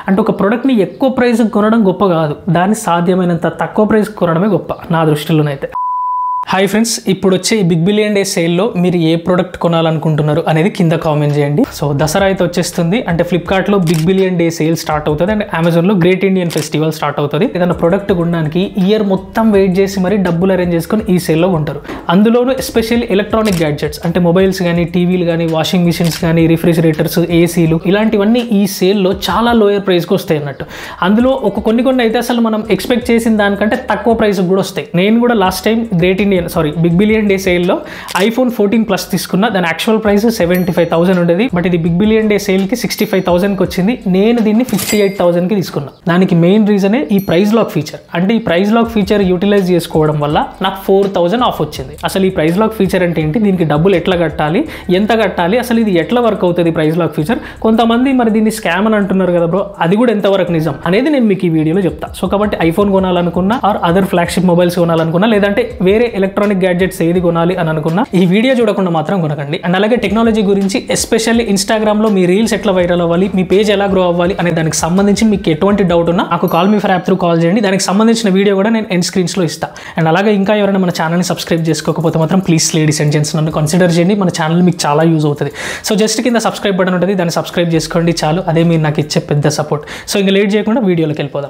అంటే ఒక ప్రోడక్ట్ని ఎక్కువ ప్రైస్ కొనడం గొప్ప కాదు దాన్ని సాధ్యమైనంత తక్కువ ప్రైస్ కొనడమే గొప్ప నా దృష్టిలోనైతే హాయ్ ఫ్రెండ్స్ ఇప్పుడు వచ్చే ఈ బిగ్ బిలియన్ డే సేల్లో మీరు ఏ ప్రోడక్ట్ కొనాలనుకుంటున్నారు అనేది కింద కామెంట్ చేయండి సో దసరా అయితే వచ్చేస్తుంది అంటే ఫ్లిప్కార్ట్లో big billion day sale start అవుతుంది అండ్ అమెజాన్లో గ్రేట్ ఇండియన్ ఫెస్టివల్ స్టార్ట్ అవుతుంది ఏదైనా ప్రోడక్ట్ కొనడానికి ఇయర్ మొత్తం వెయిట్ చేసి మరి డబ్బులు అరేంజ్ చేసుకొని ఈ సేల్లో ఉంటారు అందులోనూ ఎస్పెషల్లీ ఎలక్ట్రానిక్ గ్యాడ్జెట్స్ అంటే మొబైల్స్ కానీ టీవీలు కానీ వాషింగ్ మిషన్స్ కానీ రిఫ్రిజిరేటర్స్ ఏసీలు ఇలాంటివన్నీ ఈ సేల్లో చాలా లోయర్ ప్రైస్కి వస్తాయి అన్నట్టు అందులో ఒక కొన్ని కొన్ని అయితే అసలు మనం ఎక్స్పెక్ట్ చేసిన దానికంటే తక్కువ ప్రైస్ కూడా వస్తాయి నేను కూడా last time great Indian sorry big billion day సేల్లో ఐఫోన్ ఫోర్టీన్ ప్లస్ తీసుకున్నా దాని actual price seventy five thousand ఉండేది బట్ ఇది బిగ్ బిలియన్ డే సేల్కి సిక్స్టీ ఫైవ్ థౌసండ్కి వచ్చింది నేను దీన్ని ఫిఫ్టీ ఎయిట్ థౌసండ్కి తీసుకున్నా దానికి మెయిన్ రీజనే ఈ ప్రైస్ లాక్ ఫీచర్ అంటే ఈ ప్రైస్ లాక్ ఫీచర్ యూటిలైజ్ చేసుకోవడం వల్ల నాకు ఫోర్ థౌసండ్ ఆఫ్ వచ్చింది అసలు ఈ ప్రైస్ లాక్ ఫీచర్ అంటే ఏంటి దీనికి డబ్బులు ఎట్లా కట్టాలి ఎంత కట్టాలి అసలు ఇది ఎట్లా వర్క్ అవుతుంది ప్రైస్ లాక్ ఫీచర్ కొంతమంది మరి దీన్ని స్కామ్ అని అంటున్నారు కదా బ్రో అది కూడా ఎంతవరకు నిజం అనేది నేను మీకు ఈ వీడియోలో చెప్తా సో కాబట్టి ఐఫోన్ కొనాలనుకున్నా ఆర్ అదర్ ఫ్లాగ్షిప్ మొబైల్స్ కొనాలనుకున్నా లేదంటే వేరే ఎలక్ట్రానిక్ గ్యాడ్జెట్స్ ఏది కొనాలి అని అనుకున్నా ఈ వీడియో చూడకుండా మాత్రం కొనకండి అండ్ అలాగే టెక్నాలజీ గురించి ఎస్పెషల్లీ ఇన్స్టాగ్రామ్లో మీ రీల్స్ ఎట్లా వైరల్ అవ్వాలి మీ పేజ్ ఎలా గ్రో అవ్వాలి అనే దానికి సంబంధించి మీకు ఎటువంటి డౌట్ ఉన్నా నాకు call me for app through call చేయండి దానికి సంబంధించిన వీడియో కూడా నేను ఎండ్ స్క్రీన్స్లో ఇస్తా అండ్ అలాగే ఇంకా ఎవరైనా మన ఛానల్ని సబ్స్క్రైబ్ చేసుకోకపోతే మాత్రం ప్లీజ్ లేడీస్ అండ్ జెంట్స్ నన్ను కన్సిడర్ చేయండి మన ఛానల్ మీకు చాలా యూజ్ అవుతుంది సో జస్ట్ కింద సబ్స్క్రైబ్ బటన్ ఉంటుంది దాన్ని సబ్స్క్రైబ్ చేసుకోండి చాలు అదే మీరు నాకు ఇచ్చే పెద్ద సపోర్ట్ సో ఇంకా లేట్ చేయకుండా వీడియోలోకి వెళ్ళిపోదాం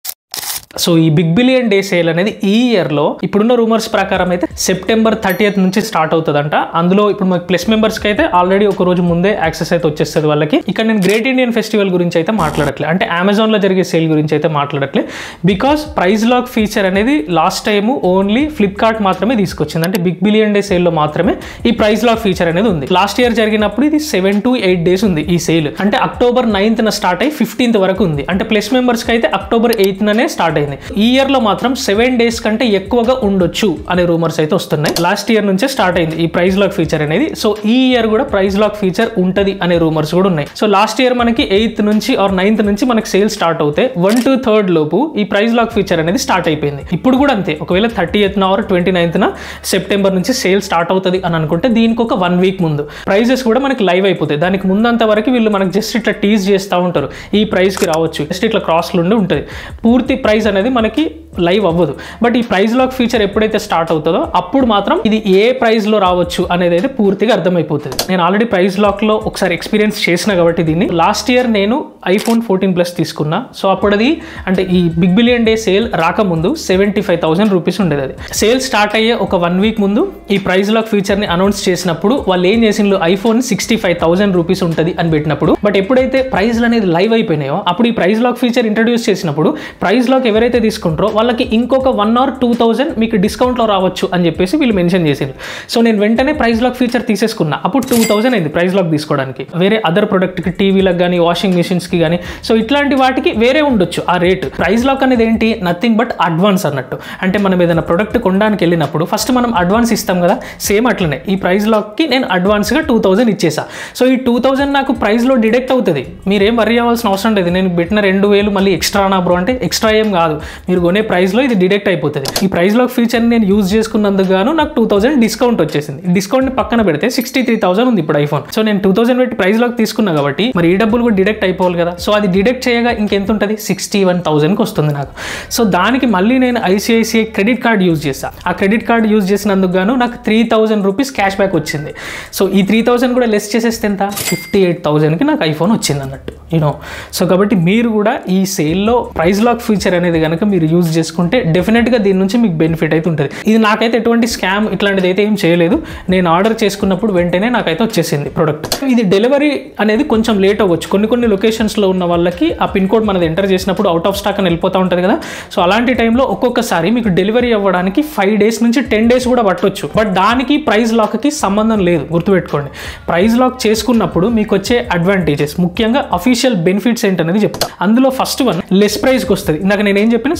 సో ఈ బిగ్ బిలియన్ డే సేల్ అనేది ఈ ఇయర్లో ఇప్పుడున్న రూమర్స్ ప్రకారం అయితే సెప్టెంబర్ థర్టీఎత్ నుంచి స్టార్ట్ అవుతుందంట అందులో ఇప్పుడు మాకు ప్లస్ మెంబర్స్కి అయితే ఆల్రెడీ ఒక రోజు ముందే యాక్సెస్ అయితే వచ్చేస్తుంది వాళ్ళకి ఇక్కడ నేను గ్రేట్ ఇండియన్ ఫెస్టివల్ గురించి అయితే మాట్లాడట్లే అంటే అమెజాన్లో జరిగే సేల్ గురించి అయితే మాట్లాడట్లే బికాస్ ప్రైజ్ లాక్ ఫీచర్ అనేది లాస్ట్ టైము ఓన్లీ ఫ్లిప్కార్ట్ మాత్రమే తీసుకొచ్చింది అంటే బిగ్ బిలియన్ డే సేల్లో మాత్రమే ఈ ప్రైజ్ లాక్ ఫీచర్ అనేది ఉంది లాస్ట్ ఇయర్ జరిగినప్పుడు ఇది సెవెన్ టు ఎయిట్ డేస్ ఉంది ఈ సేల్ అంటే అక్టోబర్ నైన్త్న స్టార్ట్ అయ్యి ఫిఫ్టీన్త్ వరకు ఉంది అంటే ప్లస్ మెంబర్స్కి అయితే అక్టోబర్ ఎయిత్ననే స్టార్ట్ అయింది ఈ ఇయర్ లో మాత్రం సెవెన్ డేస్ కంటే ఎక్కువగా ఉండొచ్చు అనే రూమర్స్ అయితే వస్తున్నాయి లాస్ట్ ఇయర్ నుంచే స్టార్ట్ అయింది ఈ ప్రైజ్ లాక్ ఫీచర్ అనేది సో ఈ ఇయర్ కూడా ప్రైజ్ లాక్ ఫీచర్ ఉంటది అనే రూమర్స్ కూడా ఉన్నాయి సో లాస్ట్ ఇయర్ మనకి ఎయిత్ నుంచి ఆర్ నైన్త్ నుంచి మనకి సేల్ స్టార్ట్ అవుతాయి వన్ టు థర్డ్ లోపు ఈ ప్రైజ్ లాక్ ఫీచర్ అనేది స్టార్ట్ అయిపోయింది ఇప్పుడు కూడా అంతే ఒకవేళ థర్టీ ఎయిత్ ఆర్ ట్వంటీ నైన్త్న సెప్టెంబర్ నుంచి సేల్ స్టార్ట్ అవుతుంది అని అనుకుంటే దీనికి ఒక వన్ వీక్ ముందు ప్రైజెస్ కూడా మనకి లైవ్ అయిపోతాయి దానికి ముందంత వరకు వీళ్ళు మనకి జస్ట్ ఇట్లా టీజ్ చేస్తూ ఉంటారు ఈ ప్రైస్కి రావచ్చు జస్ట్ ఇట్లా క్రాస్లు ఉండి ఉంటుంది పూర్తి ప్రైస్ అనేది మనకి లైవ్ అవ్వదు బట్ ఈ ప్రైజ్ లాక్ ఫీచర్ ఎప్పుడైతే స్టార్ట్ అవుతుందో అప్పుడు మాత్రం ఇది ఏ ప్రైస్లో రావచ్చు అనేది అయితే పూర్తిగా అర్థమైపోతుంది నేను ఆల్రెడీ ప్రైజ్ లాక్లో ఒకసారి ఎక్స్పీరియన్స్ చేసిన కాబట్టి దీన్ని లాస్ట్ ఇయర్ నేను ఐఫోన్ ఫోర్టీన్ ప్లస్ తీసుకున్నా సో అప్పుడు అది అంటే ఈ బిగ్ బిలియన్ డే సేల్ రాకముందు సెవెంటీ ఫైవ్ థౌసండ్ రూపీస్ ఉండేది అది సేల్ స్టార్ట్ అయ్యే ఒక వన్ వీక్ ముందు ఈ ప్రైజ్ లాక్ ఫీచర్ని అనౌన్స్ చేసినప్పుడు వాళ్ళు ఏం చేసిండ్రు iPhone sixty five thousand rupees ఉంటుంది అని పెట్టినప్పుడు బట్ ఎప్పుడైతే ప్రైజ్లు అనేది లైవ్ అయిపోయినాయో అప్పుడు ఈ ప్రైజ్ లాక్ ఫీచర్ ఇంట్రడ్యూస్ చేసినప్పుడు ప్రైజ్ లాక్ ఎవరైతే తీసుకుంటారో వాళ్ళకి ఇంకొక వన్ ఆర్ టూ థౌసండ్ మీకు డిస్కౌంట్లో రావచ్చు అని చెప్పేసి వీళ్ళు మెన్షన్ చేసిండ్రు సో నేను వెంటనే ప్రైజ్ లాక్ ఫీచర్ తీసేసుకున్నా అప్పుడు టూ థౌసండ్ అయింది ప్రైజ్ లాక్ తీసుకోవడానికి వేరే అదర్ ప్రొడక్ట్కి టీవీలకు కానీ వాషింగ్ మిషన్స్కి కానీ సో ఇట్లాంటి వాటికి వేరే ఉండొచ్చు ఆ రేట్ ప్రైజ్ లాక్ అనేది ఏంటి నథింగ్ బట్ అడ్వాన్స్ అన్నట్టు అంటే మనం ఏదైనా ప్రొడక్ట్ కొనడానికి వెళ్ళినప్పుడు ఫస్ట్ మనం అడ్వాన్స్ ఇస్తాం కదా సేమ్ అట్లనే ఈ ప్రైజ్ లాక్కి నేను అడ్వాన్స్గా టూ థౌసండ్ ఇచ్చేసా సో ఈ టూ థౌసండ్ నాకు ప్రైస్లో డిడక్ట్ అవుతుంది మీరేం వరి అవ్వాల్సిన అవసరం లేదు నేను పెట్టిన రెండు వేలు మళ్ళీ ఎక్స్ట్రా నా బ్రో అంటే ఎక్స్ట్రా ఏం కాదు మీరు కొనే ప్రైస్లో ఇది డిడక్ట్ అయిపోతుంది ఈ ప్రైస్ లాక్ ఫీచర్ని నేను యూజ్ చేసుకున్నందుకు గాను నాకు టూ థౌసండ్ డిస్కౌంట్ వచ్చేసింది డిస్కౌంట్ పక్కన పెడితే సిక్స్టీ త్రీ థౌసండ్ ఉంది ఇప్పుడు ఐఫోన్ సో నేను టూ థౌసండ్ పెట్టి ప్రైస్ లాక్ తీసుకున్నా కాబట్టి మరి ఈ డబ్బులు కూడా డిడక్ట్ అయిపోవాలి కదా సో అది డిడక్ట్ చేయగా ఇంకెంత ఉంటుంది సిక్స్టీ వన్ థౌసండ్కి వస్తుంది నాకు సో దానికి మళ్ళీ నేను ఐసిఐసిఐ క్రెడిట్ కార్డ్ యూజ్ చేసా ఆ క్రెడిట్ కార్డ్ యూజ్ చేసినందుకు గాను నాకు three thousand rupees cash back వచ్చింది సో ఈ త్రీ థౌసండ్ కూడా లెస్ చేసేస్తే ఎంత ఫిఫ్టీ ఎయిట్ థౌసండ్కి నాకు ఐఫోన్ వచ్చింది అన్నట్టు యూనో సో కాబట్టి మీరు కూడా ఈ సేల్లో ప్రైస్ లాక్ ఫీచర్ అనేది కనుక మీరు యూజ్ చేసుకుంటే డెఫినెట్గా దీని నుంచి మీకు బెనిఫిట్ అయితే ఉంటుంది ఇది నాకైతే ఎటువంటి స్కామ్ ఇట్లాంటిది అయితే ఏం చేయలేదు నేను ఆర్డర్ చేసుకున్నప్పుడు వెంటనే నాకైతే వచ్చేసింది ప్రోడక్ట్ ఇది డెలివరీ అనేది కొంచెం లేట్ అవ్వచ్చు కొన్ని కొన్ని లొకేషన్స్లో ఉన్న వాళ్ళకి ఆ పిన్ కోడ్ మనది ఎంటర్ చేసినప్పుడు అవుట్ ఆఫ్ స్టాక్ అని వెళ్ళిపోతూ ఉంటుంది కదా సో అలాంటి టైంలో ఒక్కొక్కసారి మీకు డెలివరీ అవ్వడానికి ఫైవ్ డేస్ నుంచి టెన్ డేస్ కూడా పట్టొచ్చు బట్ దానికి ప్రైస్ లాక్కి సంబంధం లేదు గుర్తుపెట్టుకోండి ప్రైస్ లాక్ చేసుకున్నప్పుడు మీకు వచ్చే అడ్వాంటేజెస్ ముఖ్యంగా అఫీషియల్ బెనిఫిట్స్ ఏంటనేది చెప్తా అందులో ఫస్ట్ వన్ లెస్ ప్రైస్కి వస్తుంది ఇందాక నేను ఏం చెప్పిన సిక్స్టీ ఫైవ్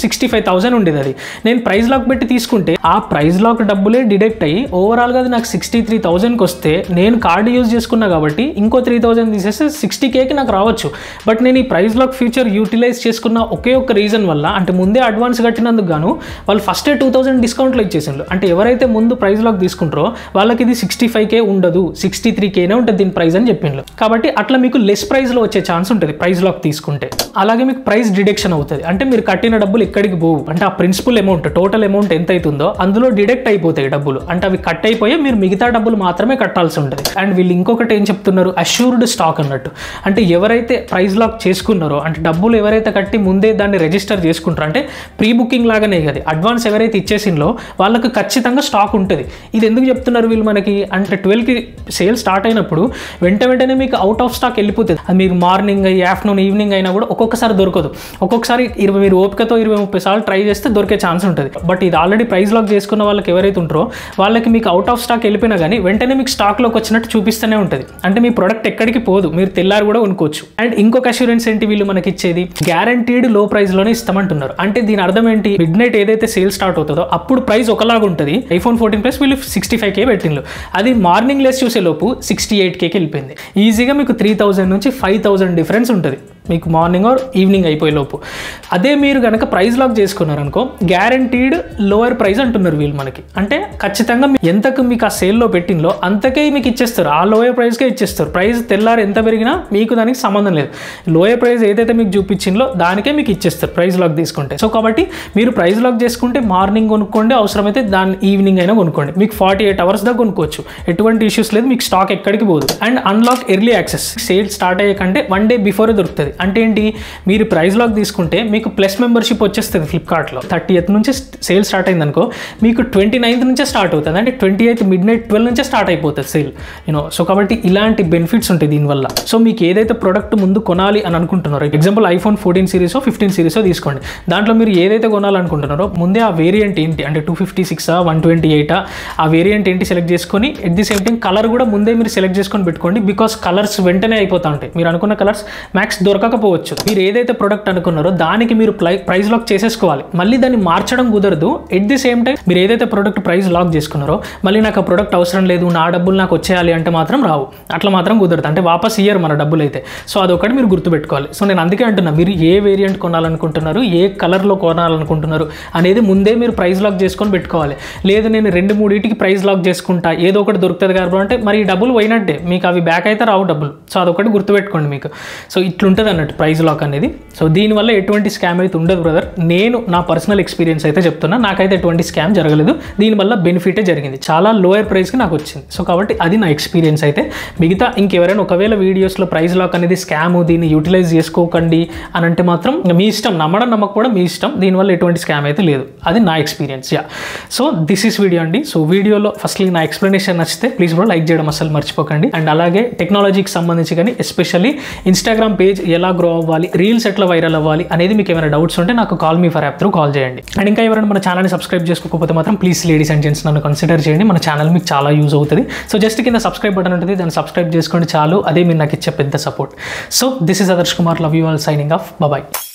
థౌసండ్ ఉండేది అది నేను ప్రైస్ లాక్ పెట్టి తీసుకుంటే ఆ ప్రైస్ లాక్ డబ్బులే డిడక్ట్ అయ్యి ఓవరాల్గా అది నాకు సిక్స్టీ త్రీ థౌసండ్కి వస్తే నేను కార్డు యూజ్ చేసుకున్నా కాబట్టి ఇంకో త్రీ థౌసండ్ తీసేస్తే సిక్స్టీ కేకి నాకు రావచ్చు బట్ నేను ఈ ప్రైస్ లాక్ ఫీచర్ యూటిలైజ్ చేసుకున్న ఒకే ఒక్క రీజన్ వల్ల అంటే ముందే అడ్వాన్స్ కట్టినందుకు గాను వాళ్ళు ఫస్టే టూ థౌసండ్ డిస్కౌంట్లో ఇచ్చేసిండ్రు అంటే ఎవరైతే ముందు ప్రైస్ లాక్ తీసుకుంటారో వాళ్ళకి ఇది సిక్స్టీ ఫైవ్ కే ఉండదు సిక్స్టీ త్రీ కేనే ఉంటుంది దీని ప్రైస్ అని చెప్పిండ్రు కాబట్టి అట్లా మీకు లెస్ ప్రైస్లో వచ్చే ఛాన్స్ ఉంటుంది ప్రైస్ లాక్ తీసుకుంటే అలాగే మీకు ప్రైస్ డిడక్షన్ అవుతుంది అంటే మీరు కట్టిన డబ్బులు ఎక్కడికి పోవు అంటే ఆ ప్రిన్సిపల్ అమౌంట్ టోటల్ అమౌంట్ ఎంత అవుతుందో అందులో డిడక్ట్ అయిపోతాయి డబ్బులు అంటే అవి కట్ అయిపోయి మీరు మిగతా డబ్బులు మాత్రమే కట్టాల్సి ఉంటుంది అండ్ వీళ్ళు ఇంకొకటి ఏం చెప్తున్నారు అష్యూర్డ్ స్టాక్ అన్నట్టు అంటే ఎవరైతే ప్రైస్ లాక్ చేసుకున్నారో అంటే డబ్బులు ఎవరైతే కట్టి ముందే దాన్ని రిజిస్టర్ చేసుకుంటారో అంటే ప్రీ బుకింగ్ లాగానే కదా అడ్వాన్స్ ఎవరైతే ఇచ్చేసిందో వాళ్ళకి ఖచ్చితంగా స్టాక్ ఉంటుంది ఇది ఎందుకు చెప్తున్నారు వీళ్ళు మనకి అంటే ట్వెల్వ్కి సేల్ స్టార్ట్ అయినప్పుడు వెంట వెంటనే మీకు అవుట్ ఆఫ్ స్టాక్ వెళ్ళిపోతుంది అది మీకు మార్నింగ్ ఆఫ్టర్నూన్ ఈవినింగ్ అయినా కూడా ఒక్కొక్కసారి దొరకదు ఒక్కొక్కసారి ఇరవై మీరు ఓపికతో ఇరవై ముప్పై సార్లు ట్రై చేస్తే దొరికే ఛాన్స్ ఉంటుంది బట్ ఇది ఆల్రెడీ ప్రైస్ లాక్ చేసుకున్న వాళ్ళకి ఎవరైతే ఉంటారో వాళ్ళకి మీకు అవుట్ ఆఫ్ స్టాక్ వెళ్ళిపోయినా కానీ వెంటనే మీకు స్టాక్లోకి వచ్చినట్టు చూపిస్తూనే ఉంటుంది అంటే మీ ప్రొడక్ట్ ఎక్కడికి పోదు మీరు తెల్లారు కూడా కొనుక్కోవచ్చు అండ్ ఇంకొక అష్యూరెన్స్ ఏంటి వీళ్ళు మనకి ఇచ్చేది గ్యారంటీడ్ లో ప్రైస్లోనే ఇస్తామంటున్నారు అంటే దీని అర్థం ఏంటి మిడ్ నైట్ ఏదైతే సేల్ స్టార్ట్ అవుతుందో అప్పుడు ప్రైస్ ఒకలాగా ఉంటుంది ఐఫోన్ ఫోర్టీన్ ప్లస్ వీళ్ళు సిక్స్టీ ఫైవ్ కే పెట్టిండ్రు అది మార్నింగ్ లెస్ చూసే లోపు సిక్స్టీ ఎయిట్ కేకి వెళ్ళిపోయింది ఈజీగా మీకు త్రీ థౌజండ్ నుంచి ఫైవ్ థౌజండ్ డిఫరెన్స్ ఉంటుంది మీకు మార్నింగ్ ఆర్ ఈవినింగ్ అయిపోయే లోపు అదే మీరు కనుక ప్రైస్ లాక్ చేసుకున్నారనుకో గ్యారంటీడ్ లోవర్ ప్రైస్ అంటున్నారు వీళ్ళు మనకి అంటే ఖచ్చితంగా మీ- ఎంతకు మీకు ఆ సేల్లో పెట్టిందో అంతకే మీకు ఇచ్చేస్తారు ఆ లోయర్ ప్రైస్కే ఇచ్చేస్తారు ప్రైస్ తెల్లారి ఎంత పెరిగినా మీకు దానికి సంబంధం లేదు లోయర్ ప్రైస్ ఏదైతే మీకు చూపించిందో దానికే మీకు ఇచ్చేస్తారు ప్రైస్ లాక్ తీసుకుంటే సో కాబట్టి మీరు ప్రైస్ లాక్ చేసుకుంటే మార్నింగ్ కొనుక్కోండి అవసరమైతే దాన్ని ఈవినింగ్ అయినా కొనుక్కోండి మీకు ఫార్టీ ఎయిట్ అవర్స్ దాకా కొనుక్కోవచ్చు ఎటువంటి ఇష్యూస్ లేదు మీకు స్టాక్ ఎక్కడికి పోదు and unlock early access sale start అయ్యకంటే వన్ డే బిఫోరే దొరుకుతుంది అంటే ఏంటి మీరు ప్రైస్ లాక్ తీసుకుంటే మీకు ప్లస్ మెంబర్షిప్ వచ్చేస్తుంది ఫ్లిప్కార్ట్లో థర్టీ ఎయిత్ నుంచి సేల్ స్టార్ట్ అయింది అనుకో మీకు ట్వంటీ నైన్త్ నుంచే స్టార్ట్ అవుతుంది అంటే twenty eighth midnight twelve నుంచే స్టార్ట్ అయిపోతుంది సేల్ యూనో సో కాబట్టి ఇలాంటి బెనిఫిట్స్ ఉంటాయి దీనివల్ల సో మీకు ఏదైతే ప్రోడక్ట్ ముందు కొనాలి అని అనుకుంటున్నారో ఎగ్జాంపుల్ ఐఫోన్ ఫోర్టీన్ సిరీసో ఫిఫ్టీన్ సిరీసో తీసుకోండి దాంట్లో మీరు ఏదైతే కొనాలనుకుంటున్నారో ముందే ఆ వేరియంట్ ఏంటి అంటే టూ ఫిఫ్టీ సిక్సా వన్ ట్వంటీ ఎయిటా ఆ వేరియంట్ ఏంటి సెలెక్ట్ చేసుకొని at the same time colour కూడా ముందే మీరు సెలెక్ట్ చేసుకొని పెట్టుకోండి బికాస్ కలర్స్ వెంటనే అయిపోతా ఉంటాయి మీరు అనుకున్న కలర్స్ మ్యాక్స్ దొరకకపోవచ్చు మీరు ఏదైతే ప్రోడక్ట్ అనుకున్నారో దానికి మీరు ప్రైస్ లాక్ చేసేసుకోవాలి మళ్ళీ దాన్ని మార్చడం కుదరదు ఎట్ ది సేమ్ టైం మీరు ఏదైతే ప్రోడక్ట్ ప్రైస్ లాక్ చేసుకున్నారో మళ్ళీ నాకు ఆ ప్రోడక్ట్ అవసరం లేదు నా డబ్బులు నాకు వచ్చేయాలి అంటే మాత్రం రావు అట్లా మాత్రం కుదరదు అంటే వాపస్ ఇయ్యరు మన డబ్బులు అయితే సో అదొకటి మీరు గుర్తుపెట్టుకోవాలి సో నేను అందుకే అంటున్నా మీరు ఏ వేరియంట్ కొనాలనుకుంటున్నారు ఏ కలర్లో కొనాలనుకుంటున్నారు అనేది ముందే మీరు ప్రైస్ లాక్ చేసుకొని పెట్టుకోవాలి లేదు నేను రెండు మూడింటికి ప్రైస్ లాక్ చేసుకుంటా ఏదో ఒకటి దొరుకుతుంది కాబట్టి అంటే మరి ఈ డబ్బులు పోయినట్టే మీకు అవి బ్యాక్ అయితే రావు డబ్బులు సో అదొకటి గుర్తుపెట్టుకోండి మీకు సో ఇట్లుంటుంది అన్నట్టు ప్రైస్ లాక్ అనేది సో దీనివల్ల ఎటువంటి స్కామ్ అయితే ఉండదు బ్రదర్ నేను నా పర్సనల్ ఎక్స్పీరియన్స్ అయితే చెప్తున్నా నాకైతే ఎటువంటి స్కామ్ జరగలేదు దీనివల్ల బెనిఫిటే జరిగింది చాలా లోయర్ ప్రైస్కి నాకు వచ్చింది సో కాబట్టి అది నా ఎక్స్పీరియన్స్ అయితే మిగతా ఇంకెవరైనా ఒకవేళ వీడియోస్లో ప్రైస్ లాక్ అనేది స్కామ్ దీన్ని యూటిలైజ్ చేసుకోకండి అని అంటే మాత్రం మీ ఇష్టం నమ్మడం నమ్మకపోవడం మీ ఇష్టం దీనివల్ల ఎటువంటి స్కామ్ అయితే లేదు అది నా experience ya so this is video అండి సో వీడియోలో ఫస్ట్లీ నా ఎక్స్ప్లెనేషన్ నచ్చితే ప్లీజ్ బ్రో లైక్ చేయడం అసలు మర్చిపోకండి అండ్ అలాగే టెక్నాలజీకి సంబంధించి కానీ ఎస్పెషల్లీ ఇన్స్టాగ్రామ్ పేజ్ ఎలా గ్రో అవ్వాలి రీల్స్ ఎట్లా వైరల్ అవ్వాలి అనేది మీకు ఏమైనా డౌట్స్ ఉంటే నాకు call me for app through call చేయండి అండ్ ఇంకా ఎవరైనా మన ఛానల్ని సబ్స్క్రైబ్ చేసుకోకపోతే మాత్రం ప్లీజ్ లేడీస్ అండ్ జెంట్స్ నన్ను కన్సిడర్ చేయండి మన ఛానల్ మీకు చాలా యూజ్ అవుతుంది సో జస్ట్ కింద సబ్స్క్రైబ్ బటన్ ఉంటుంది దాన్ని సబ్స్క్రైబ్ చేసుకోండి చాలు అదే మీరు నాకు ఇచ్చే పెద్ద support so this is Adarsh Kumar love you all signing off bye